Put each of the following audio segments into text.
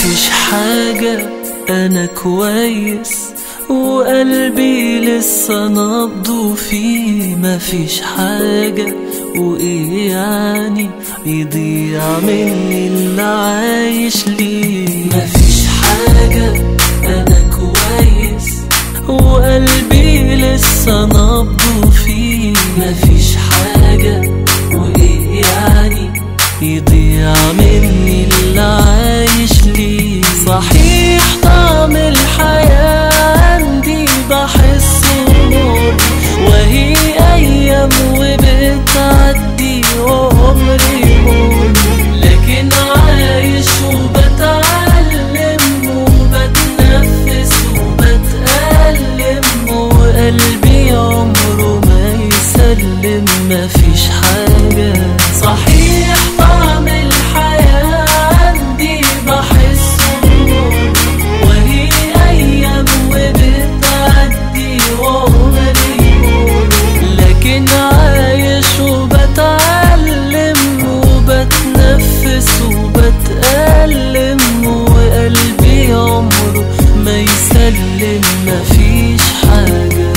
مفيش حاجة أنا كويس وقلبي لسه نبضه فيه مفيش حاجة وإيه يعني يضيع مني اللي عايش ليه مفيش حاجة أنا كويس وقلبي لسه نبضه فيه مفيش حاجة وإيه يعني يضيع مني اللي عايش ليه صحيح طعم الحياة عندي بحسه نور وهي أيام وبتعدي وعمري يمر لكن عايش وبتعلم وبتنفس وبتألم وقلبي عمره ما يسلم مفيش حاجة صحيح طعم الحياة عندي بحسه نور وهي أيام وبتعدي وعمري يمر لكن عايش وبتعلم وبتنفس وبتألم وقلبي عمره ما يسلم مفيش حاجة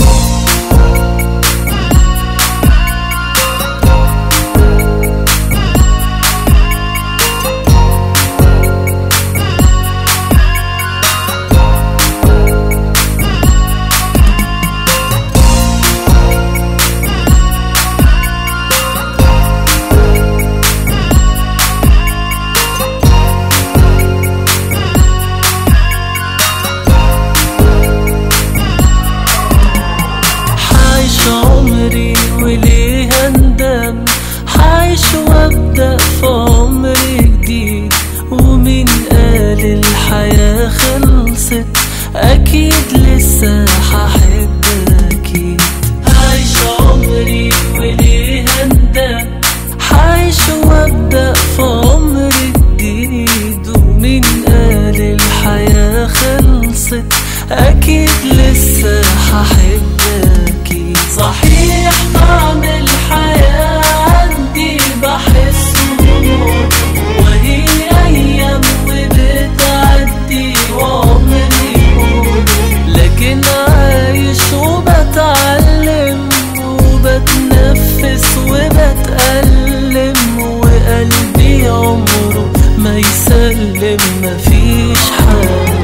حعيش عمري وليه اندم حعيش وابدأ في عمر جديد ومين قال الحياة خلصت أكيد لسه هحب أكيد عايش عمري وليه اندم حعيش وابدأ في عمر جديد ومين قال الحياة خلصت أكيد لسه هحب أكيد صحيح طعم الحياة عندي بحسه نور وهي أيام وبتعدي وعمري يمر لكن عايش وبتعلم وبتنفس وبتألم وقلبي عمره ما يسلم مفيش حاجة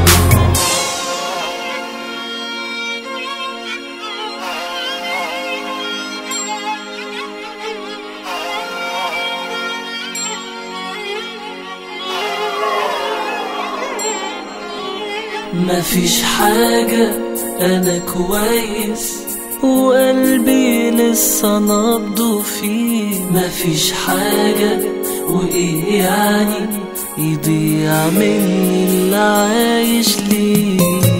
مفيش حاجة أنا كويس وقلبي لسه نبضه فيه مفيش حاجة وإيه يعني يضيع مني اللي عايش ليه